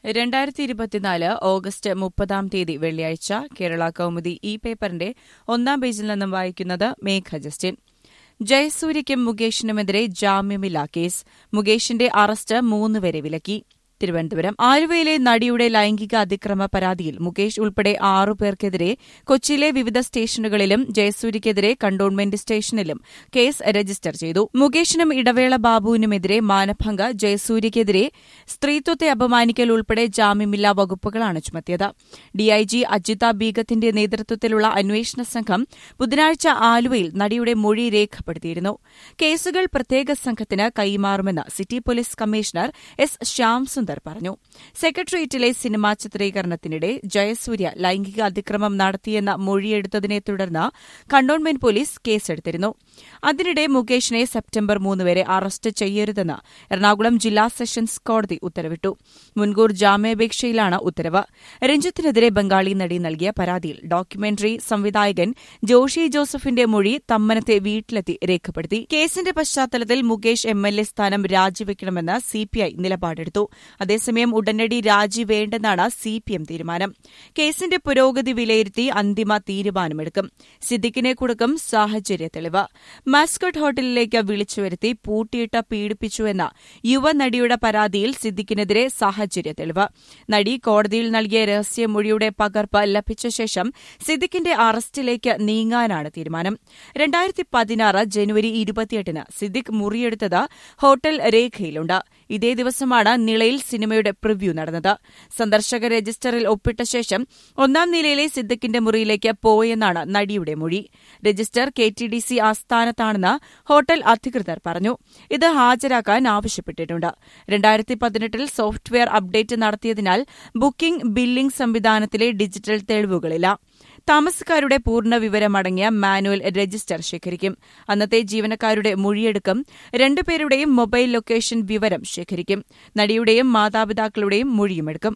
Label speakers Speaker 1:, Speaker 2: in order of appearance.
Speaker 1: രണ്ടായിരത്തി ഇരുപത്തിനാല് ഓഗസ്റ്റ് മുപ്പതാം തീയതി വെള്ളിയാഴ്ച കേരള കൗമുദി ഈ പേപ്പറിന്റെ ഒന്നാം പേജിൽ നിന്നും വായിക്കുന്നത് മേഘ ജസ്റ്റിൻ ജയസൂര്യയ്ക്കും മുകേഷിനുമെതിരെ ജാമ്യമില്ലാ കേസ് മുകേഷിന്റെ അറസ്റ്റ് മൂന്ന് വരെ വിലക്കി തിരുവനന്തപുരം ആലുവയിലെ നടിയുടെ ലൈംഗിക അതിക്രമ പരാതിയിൽ മുകേഷ് ഉൾപ്പെടെ ആറുപേർക്കെതിരെ കൊച്ചിയിലെ വിവിധ സ്റ്റേഷനുകളിലും ജയസൂര്യയ്ക്കെതിരെ കണ്ടോൺമെന്റ് സ്റ്റേഷനിലും കേസ് രജിസ്റ്റർ ചെയ്തു മുകേഷിനും ഇടവേള ബാബുവിനുമെതിരെ മാനഭംഗ ജയസൂര്യയ്ക്കെതിരെ സ്ത്രീത്വത്തെ അപമാനിക്കൽ ഉൾപ്പെടെ ജാമ്യമില്ലാ വകുപ്പുകളാണ് ചുമത്തിയത് ഡിഐജി അജിത ബീഗത്തിന്റെ നേതൃത്വത്തിലുള്ള അന്വേഷണ സംഘം ബുധനാഴ്ച ആലുവയിൽ നടിയുടെ മൊഴി രേഖപ്പെടുത്തിയിരുന്നു കേസുകൾ പ്രത്യേക സംഘത്തിന് കൈമാറുമെന്ന് city police commissioner S Shyamsundar പറഞ്ഞു സെക്രട്ടേറിയറ്റിലെ സിനിമാ ചിത്രീകരണത്തിനിടെ ജയസൂര്യ ലൈംഗിക അതിക്രമം നടത്തിയെന്ന മൊഴിയെടുത്തതിനെ തുടർന്ന് കണ്ടോൺമെന്റ് പോലീസ് കേസെടുത്തിരുന്നു അതിനിടെ മുകേഷിനെ സെപ്റ്റംബർ മൂന്ന് വരെ അറസ്റ്റ് ചെയ്യരുതെന്ന് എറണാകുളം ജില്ലാ സെഷൻസ് കോടതി ഉത്തരവിട്ടു മുൻകൂർ ജാമ്യാപേക്ഷയിലാണ് ഉത്തരവ് രഞ്ജിത്തിനെതിരെ ബംഗാളി നടി നൽകിയ പരാതിയിൽ ഡോക്യുമെന്ററി സംവിധായകൻ ജോഷി ജോസഫിന്റെ മൊഴി തമ്മനത്തെ വീട്ടിലെത്തി രേഖപ്പെടുത്തി കേസിന്റെ പശ്ചാത്തലത്തിൽ മുകേഷ് എം എൽ എ സ്ഥാനം രാജിവെക്കണമെന്ന് സിപിഐ നിലപാടെടുത്തു അതേസമയം ഉടനടി രാജി വേണ്ടെന്നാണ് സിപിഎം തീരുമാനം കേസിന്റെ പുരോഗതി വിലയിരുത്തി അന്തിമ തീരുമാനമെടുക്കും സിദ്ദിഖിനെ കൊടുക്കും സാഹചര്യ തെളിവ് മാസ്കട്ട് ഹോട്ടലിലേക്ക് വിളിച്ചുവരുത്തി പൂട്ടിയിട്ട് പീഡിപ്പിച്ചുവെന്ന യുവനടിയുടെ പരാതിയിൽ സിദ്ദിഖിനെതിരെ സാഹചര്യ തെളിവ് നടി കോടതിയിൽ നൽകിയ രഹസ്യമൊഴിയുടെ പകർപ്പ് ലഭിച്ച ശേഷം സിദ്ദിഖിന്റെ അറസ്റ്റിലേക്ക് നീങ്ങാനാണ് തീരുമാനം രണ്ടായിരത്തി പതിനാറ് ജനുവരി ഇരുപത്തിയെട്ടിന് സിദ്ദിഖ് മുറിയെടുത്തത് ഹോട്ടൽ രേഖയിലുണ്ട് ഇതേ ദിവസമാണ് നിളയിൽ സിനിമയുടെ പ്രിവ്യൂ നടന്നത് സന്ദർശക രജിസ്റ്ററിൽ ഒപ്പിട്ട ശേഷം ഒന്നാം നിലയിലെ സിദ്ദിഖിന്റെ മുറിയിലേക്ക് പോയെന്നാണ് നടിയുടെ മൊഴി register K T D C ആസ്ഥാനത്താണെന്ന് ഹോട്ടൽ അധികൃതർ പറഞ്ഞു ഇത് ഹാജരാക്കാൻ ആവശ്യപ്പെട്ടിട്ടുണ്ട് രണ്ടായിരത്തി പതിനെട്ടിൽ സോഫ്റ്റ്വെയർ അപ്ഡേറ്റ് നടത്തിയതിനാൽ ബുക്കിംഗ് ബില്ലിംഗ് സംവിധാനത്തിലെ ഡിജിറ്റൽ തെളിവുകളില്ല താമസക്കാരുടെ പൂർണ്ണ വിവരമടങ്ങിയ മാനുവൽ രജിസ്റ്റർ ശേഖരിക്കും അന്നത്തെ ജീവനക്കാരുടെ മൊഴിയെടുക്കും രണ്ടുപേരുടെയും മൊബൈൽ ലൊക്കേഷൻ വിവരം ശേഖരിക്കും നടിയുടെയും മാതാപിതാക്കളുടെയും മൊഴിയുമെടുക്കും